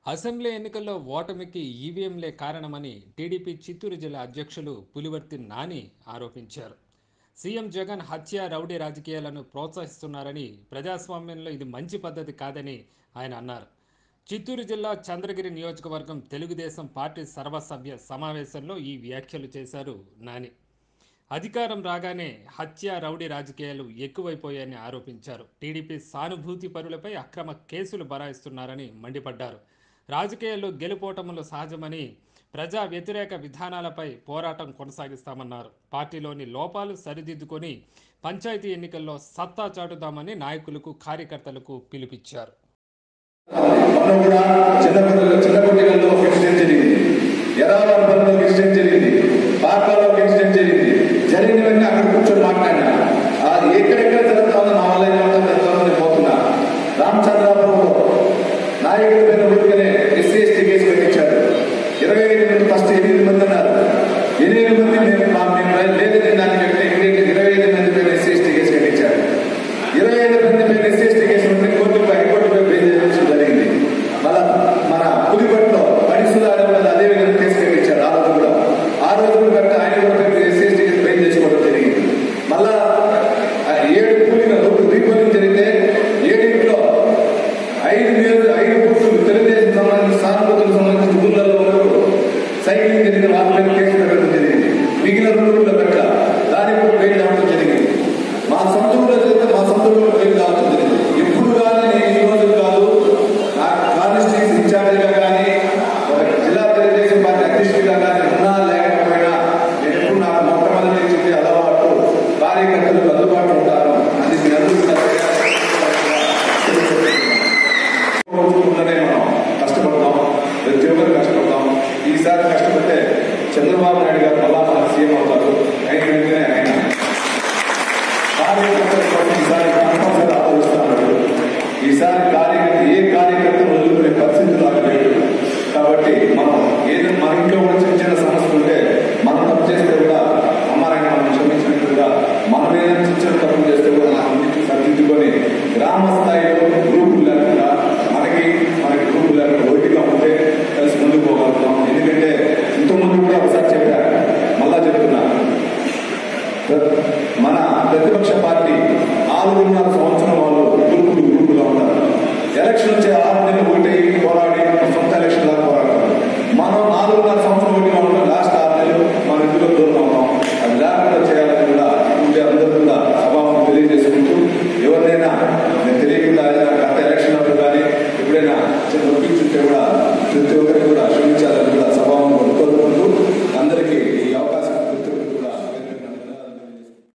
assembly ఎన్నికల్లో ఓటమికి ఈవీఎంలే కారణమని టీడీపీ చిత్తూరు జిల్లా అధ్యక్షులు పులివర్తి నాని ఆరోపించారు సీఎం జగన్ హత్య రౌడీ రాజకీయాలను ప్రోత్సహిస్తున్నారని ప్రజాస్వామ్యంలో ఇది మంచి పద్ధతి కాదని ఆయన అన్నారు చిత్తూరు జిల్లా చంద్రగిరి నియోజకవర్గం తెలుగుదేశం పార్టీ సర్వసభ్య సమావేశంలో ఈ వ్యాఖ్యలు చేశారు నాని అధికారం రాగానే హత్య రౌడీ రాజకీయాలు ఎక్కువైపోయాయని ఆరోపించారు టీడీపీ సానుభూతి పరులపై అక్రమ కేసులు బరాయిస్తున్నారని మండిపడ్డారు రాజకీయాల్లో గెలుపోటములు సహజమని ప్రజా వ్యతిరేక విధానాలపై పోరాటం కొనసాగిస్తామన్నారు పార్టీలోని లోపాలు సరిదిద్దుకొని పంచాయతీ ఎన్నికల్లో సత్తా చాటుదామని నాయకులకు కార్యకర్తలకు పిలుపిచ్చారు మొన్న కూడా చిన్న చిన్న కుట్టిగల్లో ఒక ఇన్సిడెంట్ జరిగింది ఎరావరంలో ఒక ఇన్సిడెంట్ జరిగింది పార్కాలో ఒక ఇన్సిడెంట్ జరిగింది జరిగినవన్నీ అక్కడ కూర్చొని మాట్లాడినా అది ఎక్కడెక్కడ జరుగుతుందో నా వల్ల ఏమంటే జరుగుతుందని పోతున్నా రామచంద్రాపురంలో నాయకుడి పైన ఊరికనే ఎస్సీ ఎస్టీ కేసు పెట్టించారు ఇరవై ఐదు మంది ఫస్ట్ ఎనిమిది మంది అన్నారు ఎనిమిది మంది మేము మా- మేము లేదని దాన్ని పెట్టిన ఇమీడియట్ ఇరవై ఐదు మంది పైన ఎస్సీ ఎస్టీ కేసు కట్టించారు ఇరవై ఐదు మంది పైన ఎస్సీ ఎస్టీ కేసు ఉంటే కోర్టుపై హైకోర్టుపై బెయిల్ చేయించడం జరిగింది మళ్ళా మన పులిపట్లో పడిసులాడే మీద అదే విధంగా కేసు కట్టించారు ఆ రోజు కూడా ఆ రోజు కూడా కరెక్ట్ ఆయన కూడా ఎస్సీ ఎస్టీ కేసు బెయిల్ చేసుకోవడం జరిగింది మళ్ళా ఆ ఏడు కూలిన రోడ్డు రీపోలింగ్ జరిగితే ఏడింట్లో ఐదు నియోజక ఐదు బూతులు తెలుగుదేశం సంబంధించి సానుభూతులకు సంబంధించిన ఊళ్ళలో వరకు సైక్లింగ్ జరిగిన వాళ్ళ మీద కేసు పెట్టడం జరిగింది మిగిలిన రెండు ఊళ్ళో పెట్ట దానికి కూడా బెయిల్ రావడం జరిగింది మా సొంత ఊళ్ళో జరిగితే మా సొంత ఊళ్ళో బెయిల్ రావడం జరిగింది ఎప్పుడు కానీ నేను ఈ రోజు కాదు నా కాన్స్టిట్యూన్సీ ఇన్ఛార్జిగా కానీ ఒక జిల్లా తెలుగుదేశం పార్టీ అధ్యక్షుడిగా కానీ ఉన్నా లేకపోయినా నేను ఎప్పుడు నాకు మొట్టమొదటి నుంచి అలవాటు కార్యకర్తలకు అందుబాటులో ఉంటాను అది మీ అందరూ రోజుకుంటూనే మనం కష్టపడతాం ప్రతి ఒక్కరు కష్టపడతాం ఈసారి కష్టపడితే చంద్రబాబు నాయుడు గారు మళ్ళా మన సీఎం అవుతారు అయిన వెంటనే ఆయన కార్యకర్తల కోసం ఈసారి కంపల్సరీ ఆలోచిస్తున్నాడు ఈసారి కార్యకర్త ఏ కార్యకర్త వదులుకునే పరిస్థితులు నాకు లేవు కాబట్టి మనం ఏదైనా మన ఇంట్లో కూడా చిన్న చిన్న సమస్యలు ఉంటే మనం తప్పు చేస్తే కూడా అమ్మారాయణ మనం క్షమించినట్టుగా మనం ఏదైనా చిన్న చిన్న తప్పులు చేస్తే కూడా మనం అన్నింటినీ సరిదిద్దుకొని గ్రామ స్థాయిలో గ్రూపులు లేకుండా మనకి మనకి గ్రూపులు లేకుండా ఒకటిగా ఉంటే కలిసి ముందుకు పోగలుగుతాం ఎందుకంటే ఇంతకుముందు కూడా ఒకసారి చెప్పారు మళ్ళా చెప్తున్నా మన ప్రతిపక్ష పార్టీ నాలుగున్నర సంవత్సరం వాళ్ళు గ్రూపులు గ్రూపుగా ఉంటారు ఎలక్షన్ వచ్చే ఆరు నెలలు ఒకటి పోరాడి సొంత ఎలక్షన్ దాకా పోరాడతారు మనం నాలుగున్నర సంవత్సరం ఒకటిగా ఉంటాం లాస్ట్ ఆరు నెలలు మన ఇందులో దూరం అవుతాం అది లేకుండా చేయాలని కూడా ఉంటే అందరూ కూడా స్వభావం తెలియజేసుకుంటూ ఎవరినైనా నేను తెలియకుండా ఏదైనా గత ఎలక్షన్ అప్పుడు కానీ ఎప్పుడైనా చిన్న నొప్పించుంటే కూడా ప్రతి ఒక్క